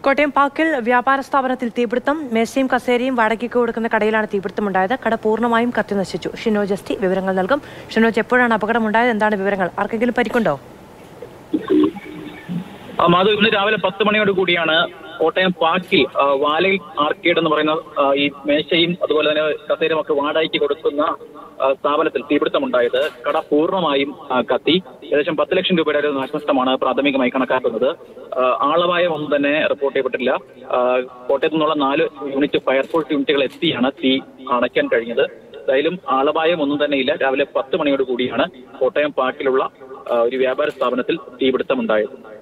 കോട്ടയം പാക്കിൽ വ്യാപാര സ്ഥാപനത്തിൽ തീപിടുത്തം മേശയും കസേരയും വാടകയ്ക്ക് കൊടുക്കുന്ന കടയിലാണ് തീപിടുത്തമുണ്ടായത് കട പൂർണ്ണമായും കത്തി നശിച്ചു ഷിനോ ജസ്റ്റി വിവരങ്ങൾ നൽകും ഷിനോജ് എപ്പോഴാണ് അപകടമുണ്ടായത് എന്താണ് വിവരങ്ങൾ ആർക്കെങ്കിലും പരിക്കുണ്ടോ ആ, മാധവ് ഇന്ന് രാവിലെ പത്ത് മണിയോട് കൂടിയാണ് കോട്ടയം പാക്കിൽ ആ, വാലയിൽ ആർക്കേഡ് എന്ന് പറയുന്ന ആ, ഈ മേശയും അതുപോലെ തന്നെ കസേരയും ഒക്കെ വാടകയ്ക്ക് കൊടുക്കുന്ന ആ, സ്ഥാപനത്തിൽ തീപിടുത്തമുണ്ടായത് കട പൂർണ്ണമായും ആ, കത്തി ഏകദേശം പത്ത് ലക്ഷം രൂപയുടെ ഒരു നാശനഷ്ടമാണ് പ്രാഥമികമായി കണക്കാക്കുന്നത് ആ, ആളപായം ഒന്നും തന്നെ റിപ്പോർട്ട് ചെയ്യപ്പെട്ടില്ല ആ, കോട്ടയത്തു നിന്നുള്ള നാല് യൂണിറ്റ് ഫയർഫോഴ്സ് യൂണിറ്റുകൾ എത്തിയാണ് തീ അണയ്ക്കാൻ കഴിഞ്ഞത് എന്തായാലും ആളപായം ഒന്നും തന്നെ ഇല്ല രാവിലെ പത്ത് മണിയോട് കൂടിയാണ് കോട്ടയം പാക്കിലുള്ള ആ, ഒരു വ്യാപാര സ്ഥാപനത്തിൽ തീപിടുത്തമുണ്ടായത്